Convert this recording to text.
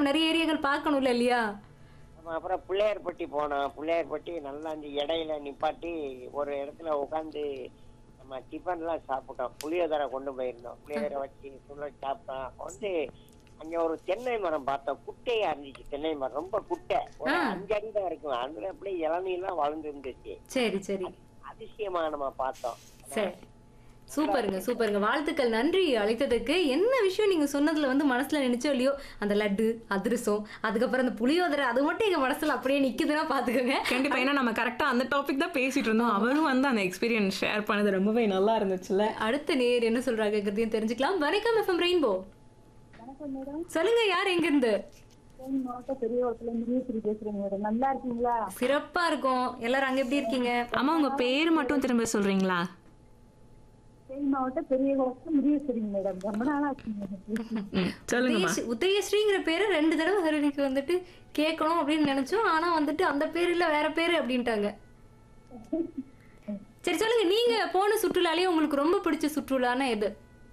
நம்ம நிறைய ஏரியாக்கள் பார்க்கணும்ல இல்லையா நம்ம அப்புறம் பிள்ளையார்பட்டி போனோம் பிள்ளையார்பட்டி நல்லா அந்த இடையில நிப்பாட்டி ஒரு இடத்துல உட்காந்து நம்ம டிஃபன்லாம் சாப்பிட்டோம் புளியோதரை கொண்டு போயிருந்தோம் புளியோதரை வச்சு சுள்ள சாப்பிட்டோம் அப்ப வந்து அங்க ஒரு தென்னை மரம் பார்த்தோம் குட்டையா இருந்துச்சு தென்னை மரம் ரொம்ப குட்டை ஒரு ஆ. அஞ்சு அடி தான் இருக்கும் அதுல அப்படியே இளநீர்லாம் வளர்ந்து இருந்துச்சு சரி சரி அதிசயமா நம்ம பார்த்தோம் சரி சூப்பருங்க சூப்பருங்க வாழ்த்துக்கள் நன்றி அழைத்ததுக்கு என்ன விஷயம் நீங்க சொன்னதுல வந்து மனசுல நினைச்சோ இல்லையோ அந்த லட்டு அதிரசம் அதுக்கப்புறம் அந்த புளியோதரை அது மட்டும் எங்க மனசுல அப்படியே நிக்குதுன்னா பாத்துக்கோங்க கண்டிப்பா ஏன்னா நம்ம கரெக்டா அந்த டாபிக் தான் பேசிட்டு இருந்தோம் அவரும் வந்து அந்த எக்ஸ்பீரியன்ஸ் ஷேர் பண்ணது ரொம்பவே நல்லா இருந்துச்சுல்ல அடுத்த நேர் என்ன சொல்றாங்கிறதையும் தெரிஞ்சுக்கலாம் வணக்கம் எஃப்எம் ரெயின்போ சொல்லுங்க யார் எங்க இருந்து தேனி மாவட்டம் பெரியகுளத்துல இருந்து மீஸ்திரி பேசுறேங்க மேடம் நல்லா இருக்கீங்களா சிறப்பா இருக்கும் எல்லாரும் அங்க எப்படி இருக்கீங்க அம்மா உங்க பேர் மட்டும் திரும்ப சொல்றீங்களா தேனி மாவட்டம் பெரியகுளத்துல முருகேஸ்வரிங்க மேடம் ரொம்ப நாளா ஆச்சுங்க ம், சொல்லுங்கம்மா உதயஸ்ரீ- உதயஸ்ரீங்கிற பேரு ரெண்டு தடவை ஹரிணிக்கு வந்துட்டு கேட்கணும் அப்படின்னு நினைச்சோம் ஆனா வந்துட்டு அந்த பேர் இல்ல வேற பேரு அப்படின்ட்டாங்க சரி சொல்லுங்க நீங்க போன சுற்றுலாலே உங்களுக்கு ரொம்ப பிடிச்ச சுற்றுலான்னா எது